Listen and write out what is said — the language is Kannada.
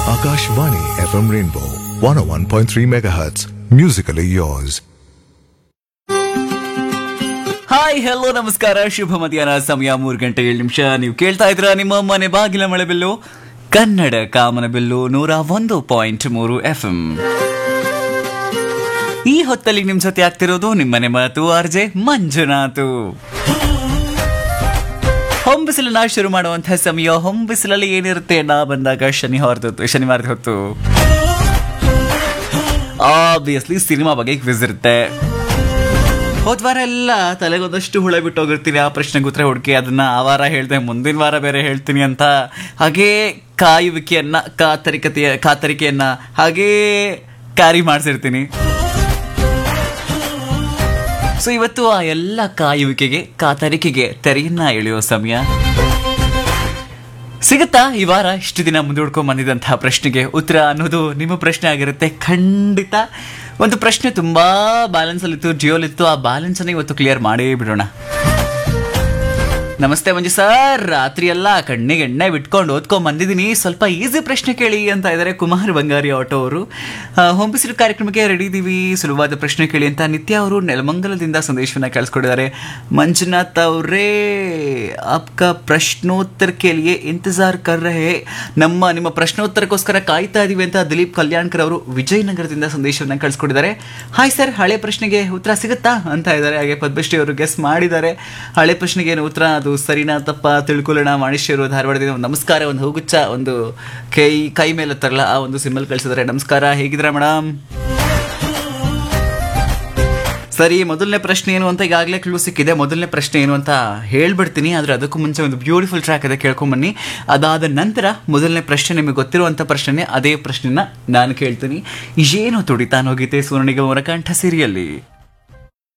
Akashvani FM Rainbow 101.3 MHz. Musically yours. Hi hello ನಮಸ್ಕಾರ ಶುಭ ಮಧ್ಯಾಹ್ನ ಸಮಯ ಮೂರು ಗಂಟೆ ಏಳು ನಿಮಿಷ ನೀವು ಕೇಳ್ತಾ ಇದ್ರ ನಿಮ್ಮ ಮನೆ ಬಾಗಿಲ ಮಳೆ ಬಿಲ್ಲು ಕನ್ನಡ ಕಾಮನ ಬಿಲ್ಲು ನೂರ ಒಂದು ಪಾಯಿಂಟ್ ಮೂರು ಎಫ್ ಎಂ ಈ ಹೊತ್ತಲ್ಲಿ ನಿಮ್ ಜೊತೆ ಆಗ್ತಿರೋದು ನಿಮ್ಮನೆ ಮಾತು ಆರ್ಜೆ ಮಂಜುನಾಥು ಹೊಂಬಿಸಿಲನ್ನ ಶುರು ಮಾಡುವಂತಹ ಸಮಯ ಹೊಂಬಿಸಿಲಲ್ಲಿ ಏನಿರುತ್ತೆ ನಾ ಬಂದಾಗ ಶನಿವಾರದ ಹೊತ್ತು ಶನಿವಾರದ ಹೊತ್ತು ಆಬ್ವಿಯಸ್ಲಿ ಸಿನಿಮಾ ಬಗ್ಗೆ ಕ್ವಿಸ್ ಇರುತ್ತೆ ಹೋದ ವಾರ ಎಲ್ಲ ತಲೆಗೊಂದಷ್ಟು ಹುಳ ಬಿಟ್ಟು ಹೋಗಿರ್ತೀನಿ ಆ ಪ್ರಶ್ನೆಗೆ ಉತ್ತರ ಹುಡುಕಿ ಅದನ್ನ ಆ ವಾರ ಹೇಳ್ದೆ ಮುಂದಿನ ವಾರ ಬೇರೆ ಹೇಳ್ತೀನಿ ಅಂತ ಹಾಗೇ ಕಾಯುವಿಕೆಯನ್ನ ಕಾತರಿಕತೆಯ ಕಾತರಿಕೆಯನ್ನ ಹಾಗೇ ಕ್ಯಾರಿ ಮಾಡಿಸಿರ್ತೀನಿ ಸೊ ಇವತ್ತು ಆ ಎಲ್ಲ ಕಾಯುವಿಕೆಗೆ ಕಾತರಿಕೆಗೆ ತೆರೆಯನ್ನ ಎಳೆಯೋ ಸಮಯ ಸಿಗುತ್ತಾ ಈ ವಾರ ಇಷ್ಟು ದಿನ ಮುಂದೂಡ್ಕೊಂಡ್ ಬಂದಿದ್ದಂತಹ ಪ್ರಶ್ನೆಗೆ ಉತ್ತರ ಅನ್ನೋದು ನಿಮ್ಮ ಪ್ರಶ್ನೆ ಆಗಿರುತ್ತೆ ಖಂಡಿತ ಒಂದು ಪ್ರಶ್ನೆ ತುಂಬಾ ಬ್ಯಾಲೆನ್ಸ್ ಅಲ್ಲಿತ್ತು ಜಿಯೋಲಿತ್ತು ಆ ಬ್ಯಾಲೆನ್ಸ್ ಅನ್ನ ಇವತ್ತು ಕ್ಲಿಯರ್ ಮಾಡೇ ಬಿಡೋಣ ನಮಸ್ತೆ ಮಂಜು ಸರ್ ರಾತ್ರಿ ಎಲ್ಲ ಕಣ್ಣಿಗೆ ಎಣ್ಣೆ ಬಿಟ್ಕೊಂಡು ಓದ್ಕೊಂಡ್ ಬಂದಿದ್ದೀನಿ ಸ್ವಲ್ಪ ಈಸಿ ಪ್ರಶ್ನೆ ಕೇಳಿ ಅಂತ ಇದ್ದಾರೆ ಕುಮಾರ್ ಬಂಗಾರಿ ಆಟೋ ಅವರು ಹೊಂಬಿಸಿಲು ಕಾರ್ಯಕ್ರಮಕ್ಕೆ ರೆಡಿ ಇದೀವಿ ಸುಲಭವಾದ ಪ್ರಶ್ನೆ ಕೇಳಿ ಅಂತ ನಿತ್ಯ ಅವರು ನೆಲಮಂಗಲದಿಂದ ಸಂದೇಶವನ್ನ ಕಳಿಸ್ಕೊಟ್ಟಿದ್ದಾರೆ ಮಂಜುನಾಥ್ ಅವರೇ आपका ಪ್ರಶ್ನೋತ್ತರ ಕೇಳಿಯೇ ಇಂತಜಾರ್ ಕರ್ ರಹೆ ನಮ್ಮ ನಿಮ್ಮ ಪ್ರಶ್ನೋತ್ತರಕ್ಕೋಸ್ಕರ ಕಾಯ್ತಾ ಇದೀವಿ ಅಂತ ದಿಲೀಪ್ ಕಲ್ಯಾಣ್ಕರ್ ಅವರು ವಿಜಯನಗರದಿಂದ ಸಂದೇಶವನ್ನ ಕಳಿಸ್ಕೊಟ್ಟಿದ್ದಾರೆ ಹಾಯ್ ಸರ್ ಹಳೆ ಪ್ರಶ್ನೆಗೆ ಉತ್ತರ ಸಿಗುತ್ತಾ ಅಂತ ಇದ್ದಾರೆ ಹಾಗೆ ಪದ್ಮಶ್ರೀ ಅವರು ಗೆಸ್ ಮಾಡಿದ್ದಾರೆ ಹಳೆ ಪ್ರಶ್ನೆಗೆ ಏನು ಉತ್ತರ ಅದು ಸರಿನಾ ತಪ್ಪ ತಿಳ್ಕೊಳ್ಳೋಣ ಮಾಣಿಶ್ಯರು ಧಾರವಾಡದಿಂದ ಒಂದು ನಮಸ್ಕಾರ ಒಂದು ಹೂಗುಚ್ಚ ಒಂದು ಕೈ ಕೈ ಮೇಲೆ ತರಲ್ಲ ಆ ಒಂದು ಸಿಂಬಲ್ ಕಳಿಸಿದ್ದಾರೆ ನಮಸ್ಕಾರ ಹೇಗಿದ್ದೀರಾ ಮೇಡಮ್ ಸರಿ ಮೊದಲನೇ ಪ್ರಶ್ನೆ ಏನು ಅಂತ ಈಗಾಗಲೇ ಕ್ಲೂ ಸಿಕ್ಕಿದೆ ಮೊದಲನೇ ಪ್ರಶ್ನೆ ಏನು ಅಂತ ಹೇಳ್ಬಿಡ್ತೀನಿ ಆದರೆ ಅದಕ್ಕೂ ಮುಂಚೆ ಒಂದು ಬ್ಯೂಟಿಫುಲ್ ಟ್ರ್ಯಾಕ್ ಇದೆ ಕೇಳ್ಕೊಂಬನ್ನಿ ಅದಾದ ನಂತರ ಮೊದಲನೇ ಪ್ರಶ್ನೆ ನಿಮಗೆ ಗೊತ್ತಿರುವಂಥ ಪ್ರಶ್ನೆ ಅದೇ ಪ್ರಶ್ನೆನ ನಾನು ಕೇಳ್ತೀನಿ ಏನು ತುಡಿತಾನೋಗಿತೆ ಸೂರ್ಣಿಗೆ ಅವರ ಕಂಠ ಸಿರಿಯಲ್ಲಿ